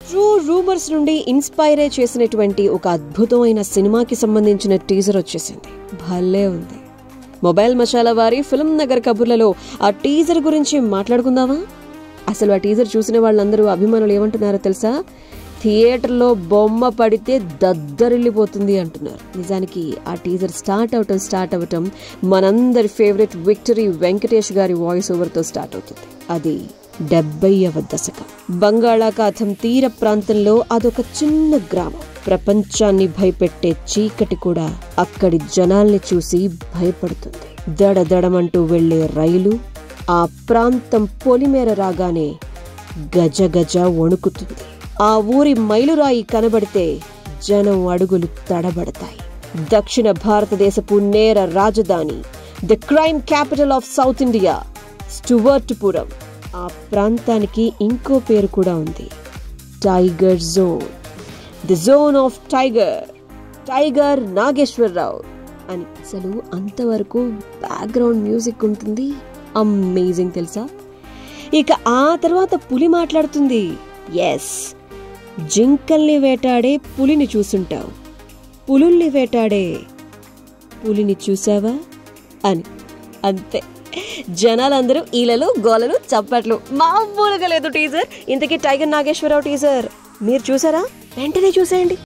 true rumours నుండి inspire అయి చేసినటువంటి ఒక అద్భుతమైన సినిమాకి సంబంధించిన టీజర్ వచ్చేసింది భలే ఉంది మొబైల్ మసాలా వారి ఫిల్మ్ నగర్ కబుర్లలో ఆ టీజర్ గురించి మాట్లాడుకుందామా అసలు ఆ టీజర్ చూసిన వాళ్ళందరూ అభిమానులు ఏమంటున్నారో తెలుసా థియేటర్లో బొమ్మ పడితే దద్దరిల్లిపోతుంది అంటున్నారు నిజానికి ఆ టీజర్ స్టార్ట్ అవటం స్టార్ట్ అవటం మనందరి ఫేవరెట్ విక్టరీ వెంకటేష్ గారి వాయిస్ ఓవర్తో స్టార్ట్ అవుతుంది అది డెబ్బైవ దశకం బంగాళాఖాతం తీర ప్రాంతంలో అదొక చిన్న గ్రామం ప్రపంచాన్ని భయపెట్టే చీకటి కూడా అక్కడి జనాల్ని చూసి భయపడుతుంది దడదడమంటూ వెళ్లే రైలు ఆ ప్రాంతం పొలిమేర రాగానే గజ గజ వణుకుతుంది ఆ ఊరి మైలురాయి కనబడితే జనం అడుగులు తడబడతాయి దక్షిణ భారతదేశపు నేర రాజధాని the crime capital of South India Stuartpuram ఆ ప్రాంతానికి ఇంకో పేరు కూడా ఉంది tiger zone the zone of tiger tiger Nageswara Rao అని అసలు అంతవరకు బ్యాక్గ్రౌండ్ మ్యూజిక్ ఉంటుంది అమేజింగ్ తెలుసా ఇక ఆ తర్వాత పులి మాట్లాడుతుంది ఎస్ జింకల్ని వేటాడే పులిని చూసుంటావు పులుల్ని వేటాడే పులిని చూసావా అని అంతే జనాలందరూ ఈలలు గోలలు చప్పట్లు మామూలుగా లేదు టీజర్ ఇంతకీ టైగర్ నాగేశ్వరరావు టీజర్ మీరు చూసారా వెంటనే చూసేయండి